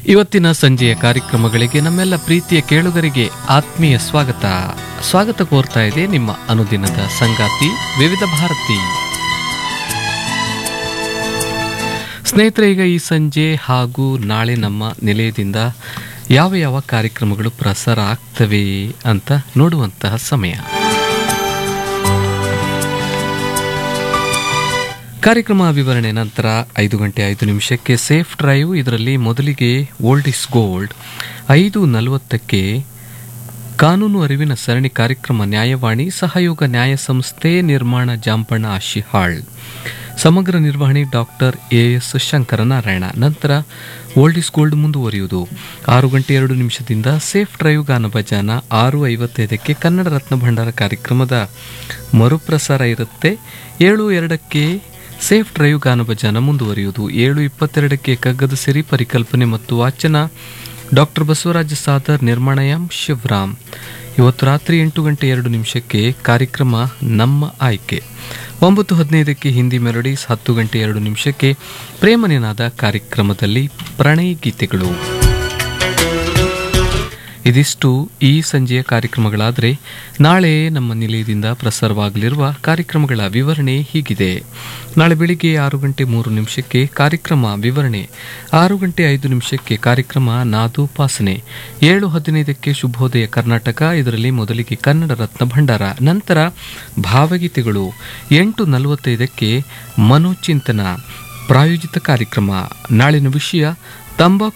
ಇವತ್ತಿನ ಸಂಜೆಯ ಕಾರ್ಯಕ್ರಮಗಳಿಗೆ ನಮ್ಮೆಲ್ಲ ಪ್ರೀತಿಯ ಕೇಳುಗರಿಗೆ ಆತ್ಮೀಯ ಸ್ವಾಗತ ಸ್ವಾಗತ ಕೋರ್ತಾ ಇದೆ ನಿಮ್ಮ ಅನುದಿನದ ಸಂಗಾತಿ ವಿವಿಧ ಭಾರತಿ ಸ್ನೇಹಿತರೆ ಈಗ ಈ ಸಂಜೆ ಹಾಗೂ ನಾಳೆ ನಮ್ಮ ನಿಲಯದಿಂದ ಯಾವ ಯಾವ ಕಾರ್ಯಕ್ರಮಗಳು ಪ್ರಸಾರ ಆಗ್ತವೆ ಅಂತ ನೋಡುವಂತಹ ಸಮಯ ಕಾರ್ಯಕ್ರಮ ವಿವರಣೆ ನಂತರ ಐದು ಗಂಟೆ ಐದು ನಿಮಿಷಕ್ಕೆ ಸೇಫ್ ಡ್ರೈವ್ ಇದರಲ್ಲಿ ಮೊದಲಿಗೆ ಓಲ್ಡ್ ಇಸ್ ಗೋಲ್ಡ್ ಐದು ನಲವತ್ತಕ್ಕೆ ಕಾನೂನು ಅರಿವಿನ ಸರಣಿ ಕಾರ್ಯಕ್ರಮ ನ್ಯಾಯವಾಣಿ ಸಹಯೋಗ ನ್ಯಾಯ ಸಂಸ್ಥೆ ನಿರ್ಮಾಣ ಜಾಂಪಣ್ಣ ಆಶಿಹಾಳ್ ಸಮಗ್ರ ನಿರ್ವಹಣೆ ಡಾಕ್ಟರ್ ಎ ಎಸ್ ಶಂಕರನಾರಾಯಣ ನಂತರ ಓಲ್ಡ್ ಇಸ್ ಗೋಲ್ಡ್ ಮುಂದುವರಿಯುವುದು ಆರು ಗಂಟೆ ಎರಡು ನಿಮಿಷದಿಂದ ಸೇಫ್ ಡ್ರೈವ್ ಗಾನ ಭಜಾನ ಆರು ಐವತ್ತೈದಕ್ಕೆ ಕನ್ನಡ ರತ್ನ ಭಂಡಾರ ಕಾರ್ಯಕ್ರಮದ ಮರುಪ್ರಸಾರ ಇರುತ್ತೆ ಏಳು ಎರಡಕ್ಕೆ ಸೇಫ್ ಡ್ರೈವ್ ಗಾನ ಭಜಾನ ಮುಂದುವರಿಯುವುದು ಏಳು ಇಪ್ಪತ್ತೆರಡಕ್ಕೆ ಕಗ್ಗದ ಸಿರಿ ಪರಿಕಲ್ಪನೆ ಮತ್ತು ವಾಚನ ಡಾಕ್ಟರ್ ಬಸವರಾಜ ಸಾದರ್ ನಿರ್ಮಾಣ ಎಂ ಶಿವರಾಮ್ ಇವತ್ತು ರಾತ್ರಿ ಎಂಟು ಗಂಟೆ ಎರಡು ನಿಮಿಷಕ್ಕೆ ಕಾರ್ಯಕ್ರಮ ನಮ್ಮ ಆಯ್ಕೆ ಒಂಬತ್ತು ಹದಿನೈದಕ್ಕೆ ಹಿಂದಿ ಮೆಲೋಡೀಸ್ ಹತ್ತು ಗಂಟೆ ಎರಡು ನಿಮಿಷಕ್ಕೆ ಪ್ರೇಮನಿನಾದ ಕಾರ್ಯಕ್ರಮದಲ್ಲಿ ಪ್ರಣಯ ಗೀತೆಗಳು ಇದಿಷ್ಟು ಈ ಸಂಜೆಯ ಕಾರ್ಯಕ್ರಮಗಳಾದರೆ ನಾಳೆ ನಮ್ಮ ನಿಲಯದಿಂದ ಪ್ರಸಾರವಾಗಲಿರುವ ಕಾರ್ಯಕ್ರಮಗಳ ವಿವರಣೆ ಹೀಗಿದೆ ನಾಳೆ ಬೆಳಿಗ್ಗೆ ಆರು ಗಂಟೆ ಮೂರು ನಿಮಿಷಕ್ಕೆ ಕಾರ್ಯಕ್ರಮ ವಿವರಣೆ ಆರು ಗಂಟೆ ಐದು ನಿಮಿಷಕ್ಕೆ ಕಾರ್ಯಕ್ರಮ ನಾದೋಪಾಸನೆ ಏಳು ಹದಿನೈದಕ್ಕೆ ಶುಭೋದಯ ಕರ್ನಾಟಕ ಇದರಲ್ಲಿ ಮೊದಲಿಗೆ ಕನ್ನಡ ರತ್ನ ಭಂಡಾರ ನಂತರ ಭಾವಗೀತೆಗಳು ಎಂಟು ನಲವತ್ತೈದಕ್ಕೆ ಮನೋಚಿಂತನ ಪ್ರಾಯೋಜಿತ ಕಾರ್ಯಕ್ರಮ ನಾಳಿನ ವಿಷಯ ತಂಬಾಕು